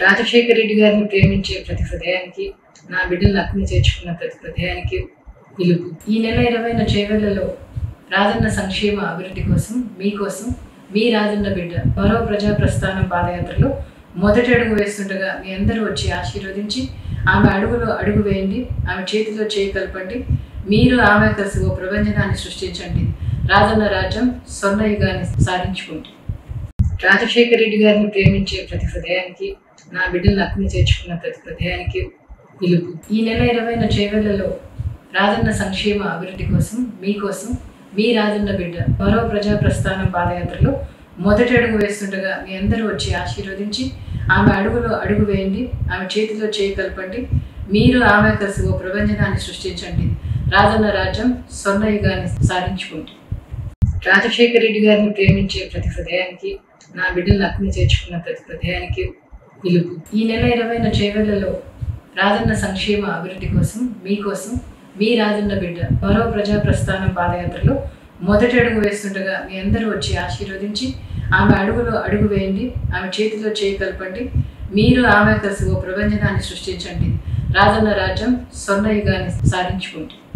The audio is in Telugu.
రాజశేఖర రెడ్డి గారిని ప్రేమించే ప్రతి హృదయానికి నా బిడ్డలను అక్కుని చేర్చుకున్న ప్రతి హృదయానికి పిలుపు ఈ నెల ఇరవైన చేవెళ్లలో రాజన్న సంక్షేమ అభివృద్ధి కోసం మీకోసం మీ రాజన్న బిడ్డ మరో ప్రజా ప్రస్థానం పాదయాత్రలో మొదటి అడుగు వేస్తుండగా మీ అందరూ వచ్చి ఆశీర్వదించి ఆమె అడుగులో అడుగు వేయండి ఆమె చేతిలో చేయి కలపండి మీరు ఆమె కలిసి ఓ ప్రపంచనాన్ని సృష్టించండి రాజన్న రాజ్యం స్వర్ణ యుగాన్ని సాధించుకుంటుంది రాజశేఖర రెడ్డి గారిని ప్రేమించే ప్రతి హృదయానికి నా బిడ్డలను అక్కుని చేర్చుకున్న ప్రతి హృదయానికి పిలుపు ఈ నెల ఇరవైన చేవెళ్లలో రాజన్న సంక్షేమ అభివృద్ధి కోసం మీకోసం మీ రాజన్న బిడ్డ మరో ప్రజా ప్రస్థానం పాదయాత్రలో మొదటి అడుగు వేస్తుండగా మీ అందరూ వచ్చి ఆశీర్వదించి ఆమె అడుగులో అడుగు వేయండి ఆమె చేతిలో చేయి కలపండి మీరు ఆమె కలిసి ఓ ప్రపంచనాన్ని సృష్టించండి రాజన్న రాజ్యం స్వర్ణ యుగాన్ని సాధించుకుంటుంది రాజశేఖర రెడ్డి గారిని ప్రేమించే ప్రతి హృదయానికి నా బిడ్డలను అక్కుని చేర్చుకున్న ప్రతి హృదయానికి పిలుపు ఈ నెల ఇరవైన చేవెళ్లలో రాజన్న సంక్షేమ అభివృద్ధి కోసం మీకోసం మీ రాజన్న బిడ్డ మరో ప్రజా ప్రస్థానం పాదయాత్రలో మొదటి అడుగు వేస్తుండగా మీ అందరూ వచ్చి ఆశీర్వదించి ఆమె అడుగులో అడుగు వేయండి ఆమె చేతిలో చేయి కలపండి మీరు ఆమె కలిసి ఓ ప్రపంచనాన్ని సృష్టించండి రాజన్న రాజ్యం స్వర్ణ యుగాన్ని సాధించుకుంటుంది